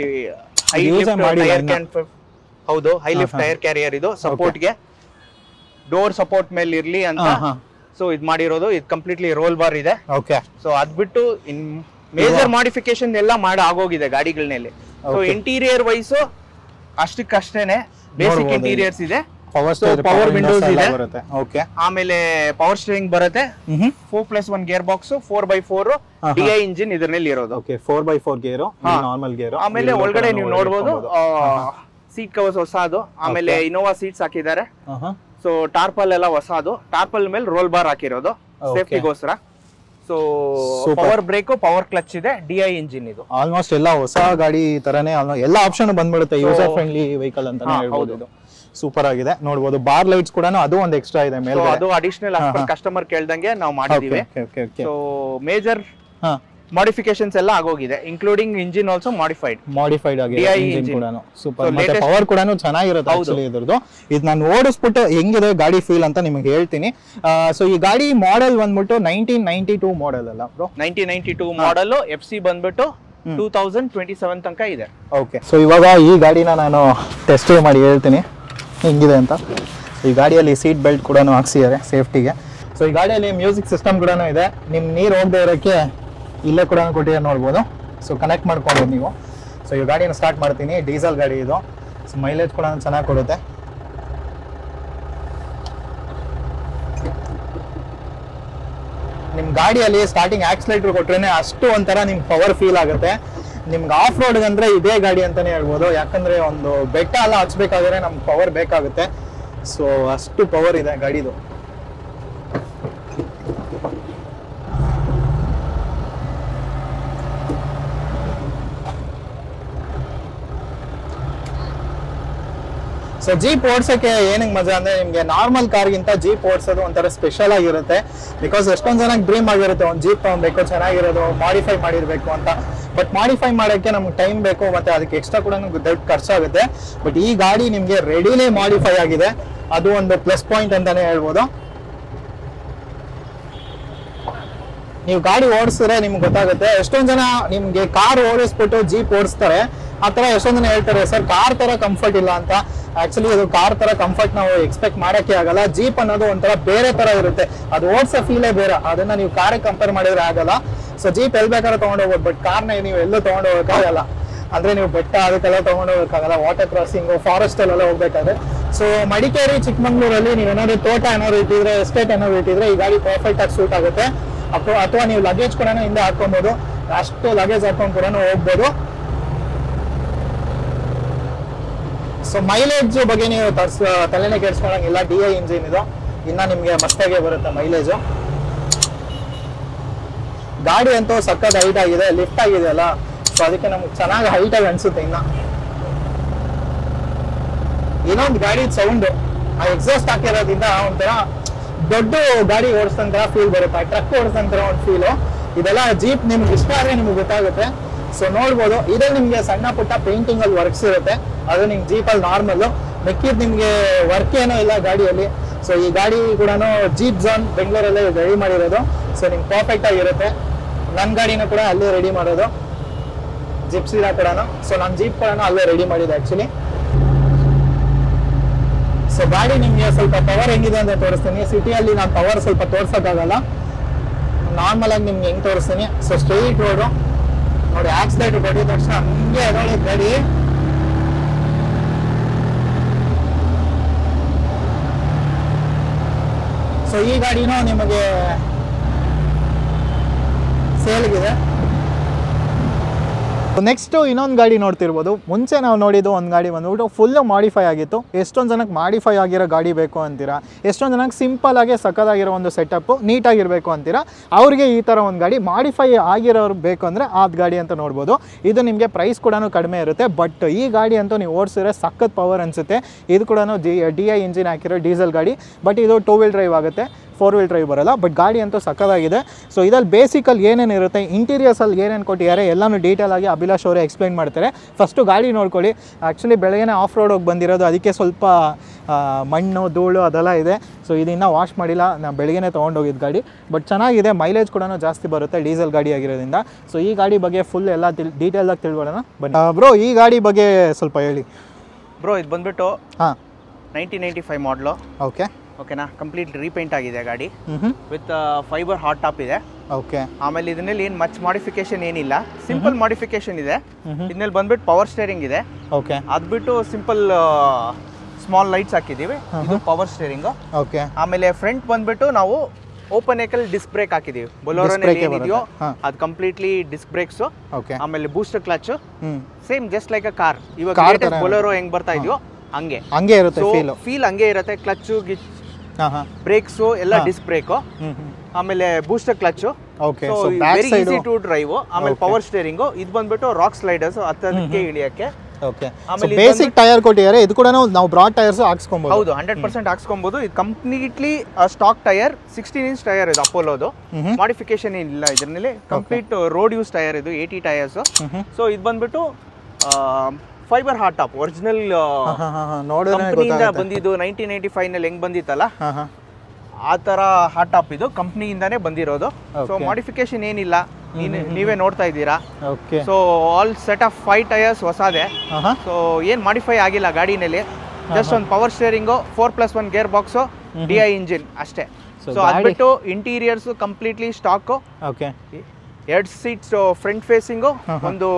high Use lift ಮಾಡಿಲ್ಲ ಟೈರ್ ಇನ್ನ. ಕ್ಯಾನ್ ಹೌದು ಹೈ ಲಿಫ್ಟ್ ಟೈರ್ ಕ್ಯಾರಿಯರ್ ಇದು ಸಪೋರ್ಟ್ ಗೆ ಡೋರ್ ಸಪೋರ್ಟ್ ಮೇಲೆ ಇರ್ಲಿ ಅಂತ ಆಹಾ. ಸೊ ಇದು ಮಾಡಿರೋದು ಇದು ಕಂಪ್ಲೀಟ್ಲಿ ರೋಲ್ ಬಾರ್ ಇದೆ ಓಕೆ ಸೊ ಅದ್ ಬಿಟ್ಟು ಇನ್ ಮೇಜರ್ ಮಾಡಿಫಿಕೇಶನ್ ಎಲ್ಲ ಮಾಡಿ ಆಗೋಗಿದೆ ಗಾಡಿಗಳನ್ನೆಲ್ಲಿ ಸೊ Okay. ಇಂಟೀರಿಯರ್ ವೈಸ್ ಅಷ್ಟಕ್ಕಷ್ಟೇನೆ ಬೇಸಿಕ್ ನೋಡ್ಬೋದು ಇಂಟೀರಿಯರ್ಸ್ ಇದೆ ಪವರ್ So, power windows ಇದೆ. ಬರುತ್ತೆ ಓಕೆ ಆಮೇಲೆ ಪವರ್ ಸ್ಟೇರಿಂಗ್ ಬರುತ್ತೆ hmm four plus one gear box four by four ಆಹಾ. ಡಿ ಐ ಇಂಜಿನ್ ಇದ್ರಲ್ಲಿ ಇರೋದು ಓಕೆ ಫೋರ್ ಬೈ ಫೋರ್ ಗೇರು ಹಾ. ನಾರ್ಮಲ್ ಗೇರು ಆಮೇಲೆ ಒಳಗಡೆ ನೀವು ನೋಡ್ಬೋದು ಸೀಟ್ ಕವರ್ಸ್ ಹೊಸದು ಆಮೇಲೆ ಇನೋವಾ ಸೀಟ್ಸ್ ಹಾಕಿದ್ದಾರೆ ಸೊ ಟಾರ್ಪಲ್ ಎಲ್ಲ ಹೊಸದು ಟಾರ್ಪಲ್ ಮೇಲೆ ರೋಲ್ ಬಾರ್ ಹಾಕಿರೋದು Okay. ಸೇಫ್ಟಿಗೋಸ್ಕರ so Super. Power brake power clutch ಇದೆ ಡಿ ಐ ಇಂಜಿನ್ ಇದು ಆಲ್ಮೋಸ್ಟ್ ಎಲ್ಲ ಹೊಸ ಗಾಡಿ ತರನೇ almo- ಎಲ್ಲ ಆಪ್ಷನ್ ಬಂದ್ಬಿಡುತ್ತೆ ಯೂಸರ್ ಫ್ರೆಂಡ್ಲಿ ವೆಹಿಕಲ್ ಅಂತ ಹಾ, ಹೇಳ್ಬೋದು ಹೌದು. ಇದು ಸೂಪರ್ ಆಗಿದೆ ನೋಡ್ಬೋದು ಬಾರ್ ಲೈಟ್ಸ್ ಕೂಡ ಅದು ಒಂದು ಎಕ್ಸ್ಟ್ರಾ ಇದೆ So, ಮೇಲೆ ಅದು ಅಡಿಷನಲ್ ಕಸ್ಟಮರ್ ಕೇಳ್ದಂಗೆ ನಾವು ಮಾಡಿದೀವಿ ಸೊ ಮೇಜರ್ ಮಾಡಿಫಿಕೇಶನ್ಸ್ ಎಲ್ಲ ಆಗೋಗಿದೆ including engine also modified modified ಆಗಿದೆ DI ಇಂಜಿನ್ engine. ಕೂಡ ಸೂಪರ್ So, ಮತ್ತೆ latest- ಪವರ್ ಕೂಡ ಚೆನ್ನಾಗಿರುತ್ತೆ ಹೌದು. ಆಕ್ಚುಲಿ ಇದ್ರದ್ದು ಇದು ನಾನು ಓಡಿಸ್ಬಿಟ್ಟು ಹೆಂಗಿದೆ ಗಾಡಿ ಫೀಲ್ ಅಂತ ನಿಮಗೆ ಹೇಳ್ತೀನಿ ಸೊ ಈ ಗಾಡಿ ಮಾಡೆಲ್ ಬಂದ್ಬಿಟ್ಟು ನೈನ್ಟೀನ್ ನೈನ್ಟಿ ಟೂ ಮಾಡೆಲ್ ಅಲ್ಲ bro nineteen ninety two model F C ಬಂದ್ಬಿಟ್ಟು ಟೂ ತೌಸಂಡ್ ಟ್ವೆಂಟಿ ಸೆವೆನ್ ತನಕ ಇದೆ ಓಕೆ ಸೊ ಇವಾಗ ಈ ಗಾಡಿನ ನಾನು ಟೆಸ್ಟ್ ಮಾಡಿ ಹೇಳ್ತೀನಿ ಹೆಂಗಿದೆ ಅಂತ ಈ ಗಾಡಿಯಲ್ಲಿ ಸೀಟ್ ಬೆಲ್ಟ್ ಕೂಡ ಹಾಕ್ಸಿದ್ದಾರೆ ಸೇಫ್ಟಿಗೆ ಸೊ ಈ ಗಾಡಿಯಲ್ಲಿ ಮ್ಯೂಸಿಕ್ ಸಿಸ್ಟಮ್ ಕೂಡ ಇದೆ ನಿಮ್ಮ ನೀರು ಹೋಗದೆ ಇರೋಕ್ಕೆ ಇಲ್ಲೇ ಕೂಡ ಕೊಟ್ಟಿದ್ದಾರೆ ನೋಡ್ಬೋದು ಸೊ ಕನೆಕ್ಟ್ ಮಾಡ್ಕೊಂಡು ನೀವು ಸೊ ಈ ಗಾಡಿನ ಸ್ಟಾರ್ಟ್ ಮಾಡ್ತೀನಿ ಡೀಸೆಲ್ ಗಾಡಿ ಇದು ಸೊ ಮೈಲೇಜ್ ಕೂಡ ಚೆನ್ನಾಗಿ ಕೊಡುತ್ತೆ ನಿಮ್ಮ ಗಾಡಿಯಲ್ಲಿ ಸ್ಟಾರ್ಟಿಂಗ್ ಆಕ್ಸಿಲೇಟರ್ ಕೊಟ್ರೇನೆ ಅಷ್ಟು ಒಂಥರ ನಿಮ್ಗೆ ಪವರ್ ಫೀಲ್ ಆಗುತ್ತೆ ನಿಮ್ಗೆ ಆಫ್ ರೋಡ್ ಅಂದ್ರೆ ಇದೇ ಗಾಡಿ ಅಂತಾನೆ ಹೇಳ್ಬೋದು ಯಾಕಂದ್ರೆ ಒಂದು ಬೆಟ್ಟ ಎಲ್ಲ ಹಚ್ಬೇಕಾದ್ರೆ ನಮ್ಗೆ ಪವರ್ ಬೇಕಾಗುತ್ತೆ ಸೊ ಅಷ್ಟು ಪವರ್ ಇದೆ ಗಾಡಿದು ಸೊ ಜೀಪ್ ಓಡ್ಸೋಕೆ ಏನಕ್ಕೆ ಮಜಾ ಅಂದ್ರೆ ನಿಮಗೆ ನಾರ್ಮಲ್ ಕಾರ್ಗಿಂತ ಜೀಪ್ ಓಡಿಸೋದು ಒಂಥರ ಸ್ಪೆಷಲ್ ಆಗಿರುತ್ತೆ ಬಿಕಾಸ್ ಎಷ್ಟೊಂದು ಜನಕ್ಕೆ ಡ್ರೀಮ್ ಆಗಿರುತ್ತೆ ಒಂದು ಜೀಪ್ ತಗೊಬೇಕು ಚೆನ್ನಾಗಿರೋದು ಮಾಡಿಫೈ ಮಾಡಿರ್ಬೇಕು ಅಂತ ಬಟ್ ಮಾಡಿಫೈ ಮಾಡೋಕ್ಕೆ ನಮ್ಗೆ ಟೈಮ್ ಬೇಕು ಮತ್ತೆ ಅದಕ್ಕೆ ಎಕ್ಸ್ಟ್ರಾ ಕೂಡ ದೊಡ್ಡ ಖರ್ಚಾಗುತ್ತೆ ಬಟ್ ಈ ಗಾಡಿ ನಿಮಗೆ ರೆಡಿನೇ ಮಾಡಿಫೈ ಆಗಿದೆ ಅದು ಒಂದು ಪ್ಲಸ್ ಪಾಯಿಂಟ್ ಅಂತಾನೆ ಹೇಳ್ಬೋದು ನೀವು ಗಾಡಿ ಓಡಿಸಿದ್ರೆ ನಿಮ್ಗೆ ಗೊತ್ತಾಗುತ್ತೆ ಎಷ್ಟೊಂದ್ ಜನ ನಿಮ್ಗೆ ಕಾರ್ ಓಡಿಸ್ಬಿಟ್ಟು ಜೀಪ್ ಓಡಿಸ್ತಾರೆ ಆ ತರ ಎಷ್ಟೊಂದ್ ಜನ ಹೇಳ್ತಾರೆ ಸರ್ ಕಾರ್ ತರ ಕಂಫರ್ಟ್ ಇಲ್ಲ ಅಂತ ಆಕ್ಚುಲಿ ಅದು ಕಾರ್ ತರ ಕಂಫರ್ಟ್ ನಾವು ಎಕ್ಸ್ಪೆಕ್ಟ್ ಮಾಡಕ್ಕೆ ಆಗಲ್ಲ ಜೀಪ್ ಅನ್ನೋದು ಒಂಥರ ಬೇರೆ ತರ ಇರುತ್ತೆ ಅದು ಓಡಿಸೋ ಫೀಲೇ ಬೇರೆ ಅದನ್ನ ನೀವು ಕಾರ್ ಕಂಪೇರ್ ಮಾಡಿದ್ರೆ ಆಗಲ್ಲ ಸೊ ಜೀಪ್ ಎಲ್ ಬೇಕಾದ್ರೆ ತಗೊಂಡು ಹೋಗ್ಬೋದು ಬಟ್ ಕಾರ್ನ ನೀವು ಎಲ್ಲೂ ತಗೊಂಡು ಹೋಗಕ್ಕಾಗಲ್ಲ ಅಂದ್ರೆ ನೀವು ಬೆಟ್ಟ ಅದಕ್ಕೆಲ್ಲ ತಗೊಂಡು ಹೋಗಕ್ಕಾಗಲ್ಲ ವಾಟರ್ ಕ್ರಾಸಿಂಗ್ ಫಾರೆಸ್ಟ್ ಅಲ್ಲೆಲ್ಲ ಹೋಗ್ಬೇಕಾದ್ರೆ ಸೊ ಮಡಿಕೇರಿ ಚಿಕ್ಕಮಂಗ್ಳೂರಲ್ಲಿ ನೀವು ಏನಾದ್ರು ತೋಟ ಏನಾದ್ರು ಇಟ್ಟಿದ್ರೆ ಎಸ್ಟೇಟ್ ಏನಾದ್ರು ಇಟ್ಟಿದ್ರೆ ಈ ಗಾಡಿ ಪರ್ಫೆಕ್ಟ್ ಆಗಿ ಸೂಟ್ ಆಗುತ್ತೆ ಅಥವಾ ಅಥವಾ ನೀವು ಲಗೇಜ್ ಕೂಡ ಹಿಂದೆ ಹಾಕೊಬಹುದು ಅಷ್ಟು ಲಗೇಜ್ ಹಾಕೊಂಡು ಕೂಡ ಹೋಗ್ಬೋದು ಸೊ ಮೈಲೇಜ್ ಬಗ್ಗೆ ನೀವು ತರ್ಸ್ ತಲೆನೇ ಕೆಡ್ಸ್ಕೊಳಂಗಿಲ್ಲ ಡಿ ಐ ಇಂಜಿನ್ ಇದು ಇನ್ನ ನಿಮ್ಗೆ ಮಸ್ತಾಗೆ ಬರುತ್ತೆ ಮೈಲೇಜು ಗಾಡಿ ಅಂತೂ ಸಖತ್ ಹೈಟ್ ಆಗಿದೆ ಲಿಫ್ಟ್ ಆಗಿದೆ ಅಲ್ಲ ಸೊ ಅದಕ್ಕೆ ನಮ್ಗೆ ಚೆನ್ನಾಗಿ ಹೈಟ್ ಆಗಿ ಅನ್ಸುತ್ತೆ ಇನ್ನ ಇನ್ನೊಂದು ಗಾಡಿ ಸೌಂಡ್ ಆ ಎಕ್ಸಾಸ್ಟ್ ಹಾಕಿರೋದ್ರಿಂದ ಒಂಥರ ದೊಡ್ಡ ಗಾಡಿ ಓಡಿಸ್ತಂತರ ಫೀಲ್ ಬರುತ್ತೆ ಟ್ರಕ್ ಓಡಿಸ್ತಂತರ ಒಂದು ಫೀಲು ಇದೆಲ್ಲ ಜೀಪ್ ನಿಮ್ಗೆ ಇಷ್ಟ ಆದ್ರೆ ನಿಮ್ಗೆ ಗೊತ್ತಾಗುತ್ತೆ ಸೊ ನೋಡ್ಬೋದು ಇದೇ ನಿಮ್ಗೆ ಸಣ್ಣ ಪುಟ್ಟ ಪೇಂಟಿಂಗ್ ಅಲ್ಲಿ ವರ್ಕ್ಸ್ ಇರುತ್ತೆ ಅದು ನಿಮ್ಗೆ ಜೀಪ್ ಅಲ್ಲಿ ನಾರ್ಮಲ್ ಮಿಕ್ಕಿದ್ ನಿಮ್ಗೆ ವರ್ಕ್ ಏನೋ ಇಲ್ಲ ಗಾಡಿಯಲ್ಲಿ ಸೊ ಈ ಗಾಡಿ ಕೂಡ ಜೀಪ್ ಝೋನ್ ಬೆಂಗಳೂರಲ್ಲೇ ರೆಡಿ ಮಾಡಿರೋದು ಸೊ ನಿಮ್ಗೆ ಪರ್ಫೆಕ್ಟ್ ಆಗಿರುತ್ತೆ ನನ್ನ ಗಾಡಿನ ಕೂಡ ಅಲ್ಲೇ ರೆಡಿ ಮಾಡೋದು ಜಿಪ್ಸಿನ ಕೂಡ ಸೊ ನನ್ನ ಜೀಪ್ ಕೂಡ ಅಲ್ಲೇ ರೆಡಿ ಮಾಡಿದೆ ಆಕ್ಚುಲಿ ಸೊ ಗಾಡಿ ನಿಮ್ಗೆ ಸ್ವಲ್ಪ ಪವರ್ ಹೆಂಗಿದೆ ಅಂತ ತೋರಿಸ್ತೀನಿ ಸಿಟಿಯಲ್ಲಿ ನಾನು ಪವರ್ ಸ್ವಲ್ಪ ತೋರ್ಸೋಕ್ಕಾಗಲ್ಲ ನಾರ್ಮಲ್ ಆಗಿ ನಿಮ್ಗೆ ಹೆಂಗ್ ತೋರಿಸ್ತೀನಿ ಸೊ ಸ್ಟ್ರೈಟ್ ರೋಡು ನೋಡಿ ಆಕ್ಸಿಡೆಂಟ್ ಕೊಟ್ಟಿದ ತಕ್ಷಣ ಹಂಗೆ ಎದೊಳಗೆ ಗಾಡಿ ಸೊ ಈ ಗಾಡಿನೂ ನಿಮಗೆ ಸೇಲ್ಗಿದೆ ನೆಕ್ಸ್ಟ್ ಇನ್ನೊಂದು ಗಾಡಿ ನೋಡ್ತಿರ್ಬೋದು ಮುಂಚೆ ನಾವು ನೋಡಿದ್ದು ಒಂದು ಗಾಡಿ ಬಂದ್ಬಿಟ್ಟು ಫುಲ್ಲು ಮಾಡಿಫೈ ಆಗಿತ್ತು ಎಷ್ಟೊಂದು ಜನಕ್ಕೆ ಮಾಡಿಫೈ ಆಗಿರೋ ಗಾಡಿ ಬೇಕು ಅಂತೀರಾ ಎಷ್ಟೊಂದು ಜನಕ್ಕೆ ಸಿಂಪಲ್ ಆಗಿ ಸಕ್ಕದಾಗಿರೋ ಒಂದು ಸೆಟಪ್ಪು ನೀಟಾಗಿರಬೇಕು ಅಂತೀರಾ ಅವ್ರಿಗೆ ಈ ಥರ ಒಂದು ಗಾಡಿ ಮಾಡಿಫೈ ಆಗಿರೋರು ಬೇಕು ಅಂದರೆ ಆದ ಗಾಡಿ ಅಂತ ನೋಡ್ಬೋದು ಇದು ನಿಮಗೆ ಪ್ರೈಸ್ ಕೂಡ ಕಡಿಮೆ ಇರುತ್ತೆ ಬಟ್ ಈ ಗಾಡಿ ಅಂತೂ ನೀವು ಓಡಿಸಿದ್ರೆ ಸಖತ್ ಪವರ್ ಅನಿಸುತ್ತೆ ಇದು ಕೂಡ ಡಿ ಡಿ ಐ ಇಂಜಿನ್ ಹಾಕಿರೋ ಡೀಸೆಲ್ ಗಾಡಿ ಬಟ್ ಇದು ಟೂ ವೀಲ್ ಡ್ರೈವ್ ಆಗುತ್ತೆ ಫೋರ್ ವೀಲ್ ಡ್ರೈವ್ ಬರಲ್ಲ ಬಟ್ ಗಾಡಿ ಅಂತೂ ಸಕ್ಕದಾಗಿದೆ ಸೊ ಇದ್ರಲ್ಲಿ ಬೇಸಿಕಲ್ಲಿ ಏನೇನು ಇರುತ್ತೆ ಇಂಟೀರಿಯರ್ಸಲ್ಲಿ ಏನೇನು ಕೊಟ್ಟಿದ್ದಾರೆ ಎಲ್ಲನೂ ಡೀಟೇಲ್ ಆಗಿ ಅಭಿಲಾಷ್ ಅವರೇ ಎಕ್ಸ್ಪ್ಲೈನ್ ಮಾಡ್ತಾರೆ ಫಸ್ಟು ಗಾಡಿ ನೋಡ್ಕೊಳ್ಳಿ ಆ್ಯಕ್ಚುಲಿ ಬೆಳಗ್ಗೆನೇ ಆಫ್ ರೋಡ್ ಹೋಗಿ ಬಂದಿರೋದು ಅದಕ್ಕೆ ಸ್ವಲ್ಪ ಆ, ಮಣ್ಣು ಧೂಳು ಅದೆಲ್ಲ ಇದೆ ಸೊ ಇದನ್ನ ವಾಶ್ ಮಾಡಿಲ್ಲ ನಾನು ಬೆಳಗ್ಗೆನೇ ತೊಗೊಂಡೋಗಿದ್ದು ಗಾಡಿ ಬಟ್ ಚೆನ್ನಾಗಿದೆ ಮೈಲೇಜ್ ಕೂಡ ಜಾಸ್ತಿ ಬರುತ್ತೆ ಡೀಸೆಲ್ ಗಾಡಿ ಆಗಿರೋದ್ರಿಂದ ಸೊ ಈ ಗಾಡಿ ಬಗ್ಗೆ ಫುಲ್ ಎಲ್ಲ ತಿಳ್ ಡೀಟೇಲಾಗಿ ತಿಳ್ಕೊಳ್ಳೋಣ ಬನ್ನಿ ಬ್ರೋ ಈ ಗಾಡಿ ಬಗ್ಗೆ ಸ್ವಲ್ಪ ಹೇಳಿ ಬ್ರೋ ಇದು ಬಂದ್ಬಿಟ್ಟು ಹಾಂ nineteen ninety five model okay ಓಕೆನಾ ಕಂಪ್ಲೀಟ್ ರೀಪೇಂಟ್ ಆಗಿದೆ ಗಾಡಿ ಹ್ಞೂ ಹ್ಞೂ ವಿತ್ ಫೈಬರ್ ಹಾಟ್ ಟಾಪ್ ಇದೆ ಓಕೆ ಆಮೇಲೆ ಇದನ್ನಲ್ಲಿ ಏನು ಮಚ್ ಮಾಡಿಫಿಕೇಶನ್ ಏನಿಲ್ಲ ಸಿಂಪಲ್ ಮಾಡಿಫಿಕೇಶನ್ ಇದೆ ಹ್ಮ್ ಹ್ಮ್. ಇದನ್ನಲ್ಲಿ ಬಂದ್ಬಿಟ್ಟು ಪವರ್ ಸ್ಟೇರಿಂಗ್ ಇದೆ ಓಕೆ ಅದು ಬಿಟ್ಟು ಸಿಂಪಲ್ ಸ್ಮಾಲ್ ಲೈಟ್ಸ್ ಹಾಕಿದ್ದೀವಿ ಇದು ಪವರ್ ಸ್ಟೇರಿಂಗು ಓಕೆ ಆಮೇಲೆ ಫ್ರಂಟ್ ಬಂದ್ಬಿಟ್ಟು ನಾವು ಓಪನ್ ಏಕಲ್ ಡಿಸ್ಕ್ ಬ್ರೇಕ್ ಹಾಕಿದ್ದೀವಿ ಬೊಲೋರೋನಲ್ಲಿ brake ಏ ಏನಿದೆಯೋ ಬರುತ್ತೆ. ಹಾ. ಅದು ಕಂಪ್ಲೀಟ್ಲಿ ಡಿಸ್ಕ್ ಬ್ರೇಕ್ಸು ಓಕೆ ಆಮೇಲೆ ಬೂಸ್ಟರ್ ಕ್ಲಚ್ ಹ್ಞೂ same just like a car Car ಇವಾಗ ಥರ ಬೊಲೋರೋ ಹೆಂಗ್ ಬರ್ತಾ ಇದೆಯೋ ಹಂಗೆ ಹಂಗೆ ಇರುತ್ತೆ ಸೊ ಫೀಲು ಫೀಲ್ ಹಂಗೆ ಇರುತ್ತೆ ಕ್ಲಚ್ಚು ಗಿಚ್ ಹಾಂ ಹಾಂ ಬ್ರೇಕ್ಸು ಎಲ್ಲ ಹಾ. ಡಿಸ್ಕ್ ಬ್ರೇಕು ಹ್ಞೂ ಹ್ಞೂ ಆಮೇಲೆ booster clutch okay so so back very side easy to drive ಆಮೇಲೆ Okay. ಪವರ್ ಸ್ಟೇರಿಂಗು ಇದು ಬಂದ್ಬಿಟ್ಟು ರಾಕ್ ಸ್ಲೈಡರ್ಸ್ ಹತ್ತದಕ್ಕೆ ಇಳಿಯಕ್ಕೆ ಓಕೆ ಆಮೇಲೆ ಇದು ಬೇಸಿಕ್ ಟೈರ್ ಕೊಟ್ಟಿದ್ದಾರೆ ಇದು ಕೂಡ ನಾವು ಬ್ರಾಡ್ ಟೈರ್ಸ್ ಹಾಕ್ಸ್ಕೊಬೋದು ಹೌದು ಹಂಡ್ರೆಡ್ ಪರ್ಸೆಂಟ್ ಹಾಕ್ಸ್ಕೊಬಹುದು ಇದು completely stock tyre sixteen inch tyre ಇದು ಅಪೋಲೋದು ಮ್ಹೂ. ಮಾಡಿಫಿಕೇಶನ್ ಏನಿಲ್ಲ ಇದರಲ್ಲಿ ಕಂಪ್ಲೀಟ್ ರೋಡ್ ಯೂಸ್ ಟೈರ್ ಇದು ಏಯ್ಟಿ ಟೈರ್ಸ್ ಮ್ಹೂ. ಸೊ ಇದು ಬಂದ್ಬಿಟ್ಟು ಫೈಬರ್ ಹಾಟ್ ಟಾಪ್ ಒರಿಜಿನಲ್ ಹಾಂ ಹಾಂ ಹಾಂ ನೋಡಿದ್ರೆ ಕಂಪ್ನಿಯಿಂದ ಗೊತ್ತಾಗುತ್ತೆ ಬಂದಿದ್ದು ನೈನ್ಟೀನ್ ಏಯ್ಟಿ ಫೈವ್ ನಲ್ಲಿ ಹೆಂಗ್ ಬಂದಿತ್ತಲ್ಲ ಹಾಂ ಹಾಂ ಆ ತರ ಹಾಟ್ ಟಾಪ್ ಇದು ಕಂಪ್ನಿಯಿಂದಾನೇ ಬಂದಿರೋದು ಸೊ Okay. ಮಾಡಿಫಿಕೇಶನ್ ಏನಿಲ್ಲ ನೀನ್- ನೀವೇ ನೋಡ್ತಾ ಇದ್ದೀರಾ okay so all set of five tyres ಹೊಸದೇ ಹಾಂ ಹಾಂ ಸೊ ಏನು ಮಾಡಿಫೈ ಆಗಿಲ್ಲ ಗಾಡಿನಲ್ಲಿ ಜಸ್ಟ್ ಒಂದು power steering four plus one gear box D I engine ಅಷ್ಟೇ So ಸೊ ಅದು ಗಾಡಿ- ಬಿಟ್ಟು ಇಂಟೀರಿಯರ್ಸ್ ಕಂಪ್ಲೀಟ್ಲಿ ಸ್ಟಾಕು ಓಕೆ ಎರಡು ಸೀಟ್ಸ್ ಫ್ರಂಟ್ ಫೇಸಿಂಗು ಹಾ, ಹಾ. ಒಂದು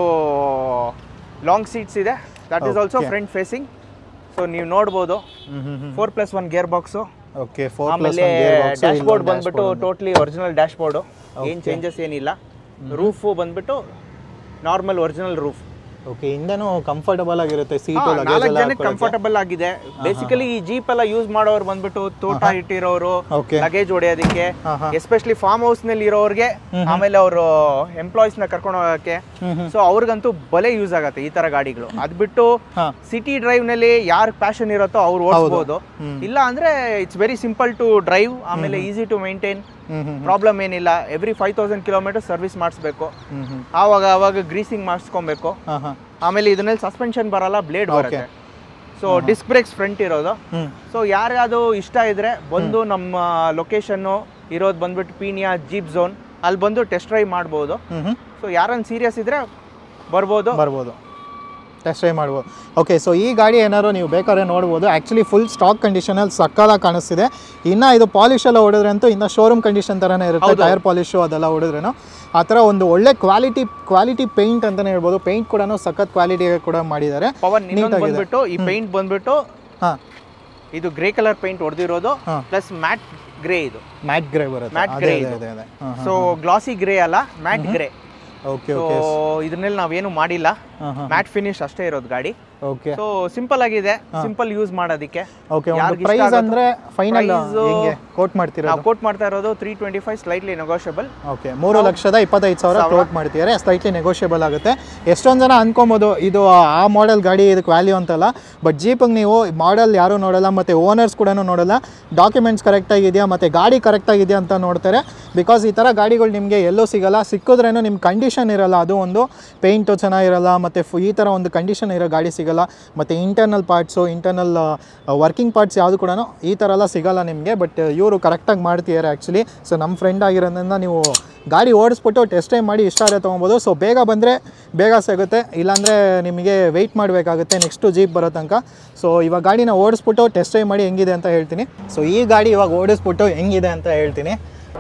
ಲಾಂಗ್ ಸೀಟ್ಸ್ ಇದೆ that is also Okay. Front facing so ನೀವು ನೋಡ್ಬೋದು ಹ್ಞೂ ಹ್ಞೂ ಹ್ಞೂ four plus one gear box okay four plus ಆಮೇಲೆ ಡ್ಯಾಶ್ ಬೋರ್ಡ್ ಬಂದ್ಬಿಟ್ಟು ಟೋಟ್ಲಿ ಒರಿಜಿನಲ್ ಡ್ಯಾಶ್ ಬೋರ್ಡು ಏನು Okay. ಚೇಂಜಸ್ ಏನಿಲ್ಲ ರೂಫು ಬಂದ್ಬಿಟ್ಟು ನಾರ್ಮಲ್ ಒರಿಜಿನಲ್ ರೂಫ್ ಓಕೆ ಹಿಂದೆನೂ ಕಂಫರ್ಟಬಲ್ ಆಗಿರುತ್ತೆ ಸೀಟು ನಾಲ್ಕು ಲಗೇಜ್ ಜನಕ್ಕೆ ಕಂಫರ್ಟಬಲ್ ಆಗಿದೆ ಬೇಸಿಕಲಿ ಈ ಜೀಪ್ ಎಲ್ಲ ಯೂಸ್ ಮಾಡೋರು ಬಂದ್ಬಿಟ್ಟು ತೋಟ ಇಟ್ಟಿರೋರು ಓಕೆ ಲಗೇಜ್ ಹೊಡೆಯೋದಕ್ಕೆ ಹಾ, ಹಾ. ಎಸ್ಪೆಷಲಿ ಫಾರ್ಮ್ ಹೌಸ್ ನಲ್ಲಿ ಇರೋರಿಗೆ ಆಮೇಲೆ ಅವರು ಎಂಪ್ಲಾಯೀಸ್ ನ ಕರ್ಕೊಂಡು ಹೋಗಕ್ಕೆ ಹ್ಞೂ ಹ್ಞೂ ಸೊ ಅವ್ರಿಗಂತೂ ಬಲೆ ಯೂಸ್ ಆಗತ್ತೆ ಈ ತರ ಗಾಡಿಗಳು ಅದ್ ಬಿಟ್ಟು ಹಾಂ ಸಿಟಿ ಡ್ರೈವ್ ನಲ್ಲಿ ಯಾರ್ ಪ್ಯಾಷನ್ ಇರುತ್ತೋ ಅವ್ರು ಓಡಿಸ್ಬೋದು ಹ್ಮ್. ಇಲ್ಲ ಅಂದ್ರೆ it's very simple to drive ಆಮೇಲೆ ಈಸಿ ಟು ಮೇಂಟೈನ್ ಹ್ಞೂ ಹ್ಞೂ ಪ್ರಾಬ್ಲಮ್ ಏನಿಲ್ಲ every five thousand kilometre service ಮಾಡಿಸ್ಬೇಕು ಹ್ಞೂ ಹ್ಞೂ ಆವಾಗ ಆವಾಗ ಗ್ರೀಸಿಂಗ್ ಮಾಡಿಸ್ಕೊಬೇಕು ಹಾಂ ಹಾಂ ಆಮೇಲೆ ಇದನ್ನಲ್ಲಿ ಸಸ್ಪೆನ್ಷನ್ ಬರಲ್ಲ ಬ್ಲೇಡ್ ಬರುತ್ತೆ ಸೊ ಡಿಸ್ಕ್ ಬ್ರೇಕ್ಸ್ ಫ್ರಂಟ್ ಇರೋದು ಹ್ಞೂ ಸೊ ಯಾರ್ಯಾವುದು ಇಷ್ಟ ಇದ್ರೆ ಬಂದು ನಮ್ಮ ಲೊಕೇಶನ್ನು ಇರೋದು ಬಂದ್ಬಿಟ್ಟು ಪೀನಿಯಾ ಜೀಪ್ ಝೋನ್ ಅಲ್ಲಿ ಬಂದು ಟೆಸ್ಟ್ ಡ್ರೈವ್ ಮಾಡ್ಬೋದು ಹ್ಞೂ ಹ್ಞೂ ಸೊ ಯಾರನ್ನ ಸೀರಿಯಸ್ ಇದ್ರೆ ಬರ್ಬೋದು ಬರ್ಬೋದು ಟೆಸ್ಟ್ ಡ್ರೈವ್ ಮಾಡ್ಬೋದು ಓಕೆ ಸೊ ಈ ಗಾಡಿ ಏನಾದ್ರು ನೀವು ಬೇಕಾದ್ರೆ ನೋಡ್ಬೋದು ಆ್ಯಕ್ಚುಲಿ ಫುಲ್ ಸ್ಟಾಕ್ ಕಂಡೀಷನಲ್ಲಿ ಸಕ್ಕದಾಗಿ ಕಾಣಿಸ್ತಿದೆ ಇನ್ನು ಇದು ಪಾಲಿಶ್ ಎಲ್ಲ ಹೊಡೆದ್ರೆ ಅಂತೂ ಇನ್ನು ಶೋರೂಮ್ ಕಂಡೀಷನ್ ಥರನೇ ಇರುತ್ತೆ ಹೌದು. ಟೈರ್ ಪಾಲಿಶು ಅದೆಲ್ಲ ಹೊಡೆದ್ರೇನು ಆ ಥರ ಒಂದು ಒಳ್ಳೆ ಕ್ವಾಲಿಟಿ ಕ್ವಾಲಿಟಿ ಪೇಂಟ್ ಅಂತಲೇ ಹೇಳ್ಬೋದು ಪೇಂಟ್ ಕೂಡ ಸಖತ್ ಕ್ವಾಲಿಟಿ ಕೂಡ ಮಾಡಿದ್ದಾರೆ ಪವನ್ ಇನ್ನೊಂದು ನೀಟಾಗಿದೆ. ಬಂದ್ಬಿಟ್ಟು ಈ ಪೇಂಟ್ ಬಂದ್ಬಿಟ್ಟು ಹಾಂ ಇದು ಗ್ರೇ ಕಲರ್ ಪೇಂಟ್ ಹೊಡೆದಿರೋದು ಹಾ. ಪ್ಲಸ್ ಮ್ಯಾಟ್ ಗ್ರೇ ಇದು ಮ್ಯಾಟ್ ಗ್ರೇ ಬರುತ್ತೆ Matte ಅದೇ grey ಅದೇ ಇದು. ಅದೇ ಅದೇ ಹಾಂ ಸೊ ಗ್ಲಾಸಿ ಗ್ರೇ ಅಲ್ಲ matte grey okay so okay ಇದನ್ನೆಲ್ಲ ನಾವೇನು ಮಾಡಿಲ್ಲ ಹಾಂ ಹಾಂ ಮ್ಯಾಟ್ ಫಿನಿಶ್ ಅಷ್ಟೇ ಇರೋದು ಗಾಡಿ ಓಕೆ ಸೊ ಸಿಂಪಲ್ ಆಗಿದೆ ಸಿಂಪಲ್ ಯೂಸ್ ಮಾಡೋದಕ್ಕೆ ಓಕೆ ಒಂದು ಯಾರ್ಗ್ ಇಷ್ಟ ಪ್ರೈಸ್ ಆಗುತ್ತೋ? ಅಂದರೆ ಫೈನಲ್ Price- ಹೆಂಗೆ ಕೋಟ್ ಮಾಡ್ತೀರಾ ನಾವು ಕೋಟ್ ಮಾಡ್ತಾ ಇರೋದು three twenty five slightly negotiable okay ಮೂರು ಲಕ್ಷದ ಇಪ್ಪತ್ತೈದು ಸಾವಿರ ಕೋಟ್ ಮಾಡ್ತಿದ್ದಾರೆ ಸ್ಲೈಟ್ಲಿ ನೆಗೋಷಿಯಬಲ್ ಆಗುತ್ತೆ ಎಷ್ಟೊಂದು ಜನ ಅನ್ಕೊಬೋದು ಇದು ಆ ಮಾಡೆಲ್ ಗಾಡಿ ಇದಕ್ಕೆ ವ್ಯಾಲ್ಯೂ ಅಂತಲ್ಲ ಬಟ್ ಜೀಪಿಗೆ ನೀವು ಮಾಡೆಲ್ ಯಾರೂ ನೋಡಲ್ಲ ಮತ್ತು ಓನರ್ಸ್ ಕೂಡ ನೋಡಲ್ಲ ಡಾಕ್ಯುಮೆಂಟ್ಸ್ ಕರೆಕ್ಟಾಗಿದೆಯಾ ಮತ್ತು ಗಾಡಿ ಕರೆಕ್ಟಾಗಿದೆಯಾ ಅಂತ ನೋಡ್ತಾರೆ ಬಿಕಾಸ್ ಈ ಥರ ಗಾಡಿಗಳು ನಿಮಗೆ ಎಲ್ಲೂ ಸಿಗಲ್ಲ ಸಿಕ್ಕಿದ್ರೇನು ನಿಮ್ಮ ಕಂಡೀಷನ್ ಇರಲ್ಲ ಅದು ಒಂದು ಪೇಂಟು ಚೆನ್ನಾಗಿರಲ್ಲ ಮತ್ತು ಫು ಈ ಥರ ಒಂದು ಕಂಡೀಷನ್ ಇರೋ ಗಾಡಿ ಸಿಗಲ್ಲ ಮತ್ತು internal parts internal working parts ಯಾವುದು ಕೂಡ ಈ ಥರ ಎಲ್ಲ ಸಿಗಲ್ಲ ನಿಮಗೆ ಬಟ್ ಇವರು ಕರೆಕ್ಟಾಗಿ ಮಾಡ್ತಿದ್ದಾರೆ ಆ್ಯಕ್ಚುಲಿ ಸೊ ನಮ್ಮ ಫ್ರೆಂಡ್ ಆಗಿರೋದ್ರಿಂದ ನೀವು ಗಾಡಿ ಓಡಿಸ್ಬಿಟ್ಟು ಟೆಸ್ಟ್ ಟೈಮ್ ಮಾಡಿ ಇಷ್ಟ ಆದರೆ ತೊಗೊಬೋದು ಸೊ ಬೇಗ ಬಂದರೆ ಬೇಗ ಸಿಗುತ್ತೆ ಇಲ್ಲಾಂದರೆ ನಿಮಗೆ ವೆಯ್ಟ್ ಮಾಡಬೇಕಾಗುತ್ತೆ ನೆಕ್ಸ್ಟು ಜೀಪ್ ಬರೋ ತನಕ ಸೊ ಇವಾಗ ಗಾಡಿನ ಓಡಿಸ್ಬಿಟ್ಟು ಟೆಸ್ಟ್ ಟೈಮ್ ಮಾಡಿ ಹೆಂಗಿದೆ ಅಂತ ಹೇಳ್ತೀನಿ ಸೊ ಈ ಗಾಡಿ ಇವಾಗ ಓಡಿಸ್ಬಿಟ್ಟು ಹೆಂಗಿದೆ ಅಂತ ಹೇಳ್ತೀನಿ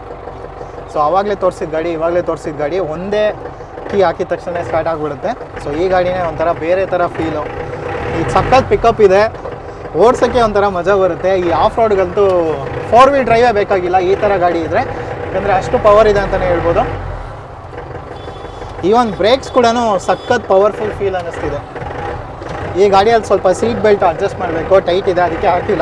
ಸೊ ಆವಾಗಲೇ ತೋರಿಸಿದ ಗಾಡಿ ಇವಾಗಲೇ ತೋರಿಸಿದ ಗಾಡಿ ಒಂದೇ ಕೀ ಹಾಕಿದ ತಕ್ಷಣ ಸ್ಟಾರ್ಟ್ ಆಗಿಬಿಡುತ್ತೆ ಸೊ ಈ ಗಾಡಿನೇ ಒಂಥರ ಬೇರೆ ಥರ ಫೀಲು ಈಗ ಸಖತ್ ಪಿಕಪ್ ಇದೆ ಓಡ್ಸೋಕ್ಕೆ ಒಂಥರ ಮಜಾ ಬರುತ್ತೆ ಈ ಆಫ್ ರೋಡ್ಗಂತೂ ಫೋರ್ ವೀಲ್ ಡ್ರೈವೇ ಬೇಕಾಗಿಲ್ಲ ಈ ಥರ ಗಾಡಿ ಇದ್ದರೆ ಯಾಕಂದರೆ ಅಷ್ಟು ಪವರ್ ಇದೆ ಅಂತಲೇ ಹೇಳ್ಬೋದು ಈವನ್ ಬ್ರೇಕ್ಸ್ ಕೂಡ ಸಖತ್ ಪವರ್ಫುಲ್ ಫೀಲ್ ಅನ್ನಿಸ್ತಿದೆ ಈ ಗಾಡಿಯಲ್ಲಿ ಸ್ವಲ್ಪ ಸೀಟ್ ಬೆಲ್ಟ್ ಅಡ್ಜಸ್ಟ್ ಮಾಡಬೇಕು ಟೈಟ್ ಇದೆ ಅದಕ್ಕೆ ಹಾಕಿಲ್ಲ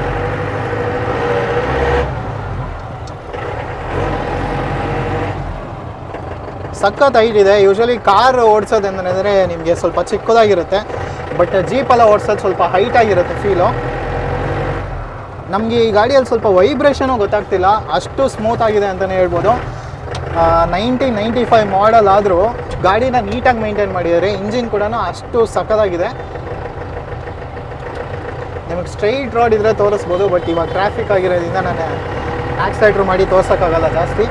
ಸಖತ್ ಹೈಟ್ ಇದೆ ಯೂಶಲಿ ಕಾರ್ ಓಡಿಸೋದಂದ್ರೆ ನಿಮಗೆ ಸ್ವಲ್ಪ ಚಿಕ್ಕದಾಗಿರುತ್ತೆ ಬಟ್ ಜೀಪೆಲ್ಲ ಓಡಿಸೋದು ಸ್ವಲ್ಪ ಹೈಟ್ ಆಗಿರುತ್ತೆ ಫೀಲು ನಮಗೆ ಈ ಗಾಡಿಯಲ್ಲಿ ಸ್ವಲ್ಪ ವೈಬ್ರೇಷನು ಗೊತ್ತಾಗ್ತಿಲ್ಲ ಅಷ್ಟು ಸ್ಮೂತ್ ಆಗಿದೆ ಅಂತಲೇ ಹೇಳ್ಬೋದು ನೈನ್ಟೀನ್ ನೈಂಟಿ ಫೈವ್ ಮಾಡಲ್ ಆದರೂ ಗಾಡಿನ ನೀಟಾಗಿ ಮೇಂಟೈನ್ ಮಾಡಿದ್ದಾರೆ ಇಂಜಿನ್ ಕೂಡ ಅಷ್ಟು ಸಖತ್ತಾಗಿದೆ ನಿಮಗೆ ಸ್ಟ್ರೈಟ್ ರೋಡ್ ಇದ್ರೆ ತೋರಿಸ್ಬೋದು ಬಟ್ ಇವಾಗ ಟ್ರಾಫಿಕ್ ಆಗಿರೋದ್ರಿಂದ ನಾನು ಆಕ್ಸಿಲೇಟ್ರ್ ಮಾಡಿ ತೋರ್ಸೋಕ್ಕಾಗಲ್ಲ ಜಾಸ್ತಿ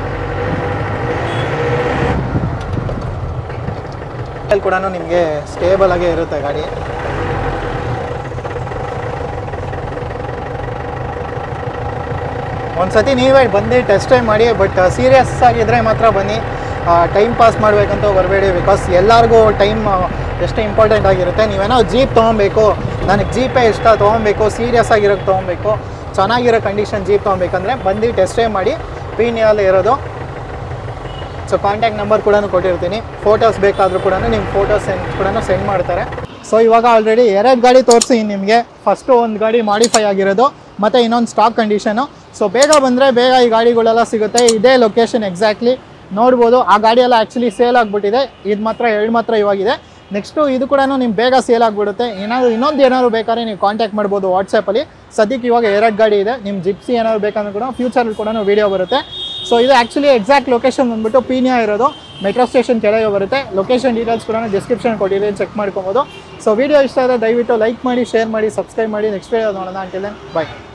ಕೂಡ ನಿಮಗೆ ಸ್ಟೇಬಲ್ ಆಗೇ ಇರುತ್ತೆ ಗಾಡಿ ಒಂದ್ಸತಿ ನೀವೇ ಬಂದು ಟೆಸ್ಟ್ ಡ್ರೈವ್ ಮಾಡಿ ಬಟ್ ಸೀರಿಯಸ್ ಆಗಿದ್ರೆ ಮಾತ್ರ ಬನ್ನಿ ಟೈಮ್ ಪಾಸ್ ಮಾಡಬೇಕಂತ ಬರಬೇಡಿ ಬಿಕಾಸ್ ಎಲ್ಲರಿಗೂ ಟೈಮ್ ಎಷ್ಟು ಇಂಪಾರ್ಟೆಂಟ್ ಆಗಿರುತ್ತೆ ನೀವೇನೋ ಜೀಪ್ ತೊಗೊಬೇಕು ನನಗೆ ಜೀಪೇ ಇಷ್ಟ ತೊಗೊಬೇಕು ಸೀರಿಯಸ್ ಆಗಿರೋಕ್ಕೆ ತೊಗೊಬೇಕು ಚೆನ್ನಾಗಿರೋ ಕಂಡೀಷನ್ ಜೀಪ್ ತೊಗೊಬೇಕಂದ್ರೆ ಬಂದು ಟೆಸ್ಟ್ ಡ್ರೈವ್ ಮಾಡಿ ಪೀನಿಯಲ್ಲಿ ಇರೋದು ಸೊ ಕಾಂಟ್ಯಾಕ್ಟ್ ನಂಬರ್ ಕೂಡ ಕೊಟ್ಟಿರ್ತೀನಿ ಫೋಟೋಸ್ ಬೇಕಾದರೂ ಕೂಡ ನಿಮ್ಮ ಫೋಟೋಸ್ ಕೂಡ ಸೆಂಡ್ ಮಾಡ್ತಾರೆ ಸೊ ಇವಾಗ ಆಲ್ರೆಡಿ ಎರಡು ಗಾಡಿ ತೋರಿಸಿ ನಿಮಗೆ ಫಸ್ಟು ಒಂದು ಗಾಡಿ ಮಾಡಿಫೈ ಆಗಿರೋದು ಮತ್ತು ಇನ್ನೊಂದು ಸ್ಟಾಕ್ ಕಂಡೀಷನು ಸೊ ಬೇಗ ಬಂದರೆ ಬೇಗ ಈ ಗಾಡಿಗಳೆಲ್ಲ ಸಿಗುತ್ತೆ ಇದೇ ಲೊಕೇಶನ್ ಎಕ್ಸಾಕ್ಟ್ಲಿ ನೋಡ್ಬೋದು ಆ ಗಾಡಿ ಎಲ್ಲ ಆ್ಯಕ್ಚುಲಿ ಸೇಲ್ ಆಗಿಬಿಟ್ಟಿದೆ ಇದು ಮಾತ್ರ ಎರಡು ಮಾತ್ರ ಇವಾಗಿದೆ ನೆಕ್ಸ್ಟು ಇದು ಕೂಡ ನಿಮ್ಗೆ ಬೇಗ ಸೇಲ್ ಆಗಿಬಿಡುತ್ತೆ ಏನಾದರೂ ಇನ್ನೊಂದು ಏನಾದ್ರು ಬೇಕಾದ್ರೆ ನೀವು ಕಾಂಟ್ಯಾಕ್ಟ್ ಮಾಡ್ಬೋದು ವಾಟ್ಸಪ್ಪಲ್ಲಿ ಸದ್ಯಕ್ಕೆ ಇವಾಗ ಎರಡು ಗಾಡಿ ಇದೆ ನಿಮ್ಮ ಜಿಪ್ಸಿ ಏನಾದ್ರು ಬೇಕಂದ್ರೂ ಕೂಡ ಫ್ಯೂಚರಲ್ಲಿ ಕೂಡ ವೀಡಿಯೋ ಬರುತ್ತೆ ಸೊ ಇದು ಆ್ಯಕ್ಚುಲಿ ಎಕ್ಸಾಕ್ಟ್ ಲೊಕೇಶನ್ ಬಂದ್ಬಿಟ್ಟು ಪೀನಿಯಾ ಇರೋದು ಮೆಟ್ರೋ ಸ್ಟೇಷನ್ ಕೆಳಗೆ ಬರುತ್ತೆ ಲೊಕೇಶನ್ ಡೀಟೇಲ್ಸ್ ಕೂಡ ಡಿಸ್ಕ್ರಿಪ್ಷನ್ ಕೊಟ್ಟಿದ್ದೀನಿ ಚೆಕ್ ಮಾಡ್ಕೊಬೋದು ಸೊ ವಿಡಿಯೋ ಇಷ್ಟ ಆದರೆ ದಯವಿಟ್ಟು ಲೈಕ್ ಮಾಡಿ ಶೇರ್ ಮಾಡಿ ಸಬ್ಸ್ಕ್ರೈಬ್ ಮಾಡಿ ನೆಕ್ಸ್ಟ್ ವಿಡಿಯೋ ನೋಡೋಣ ಅಂಟಿಲ್ಲ ಬಾಯ್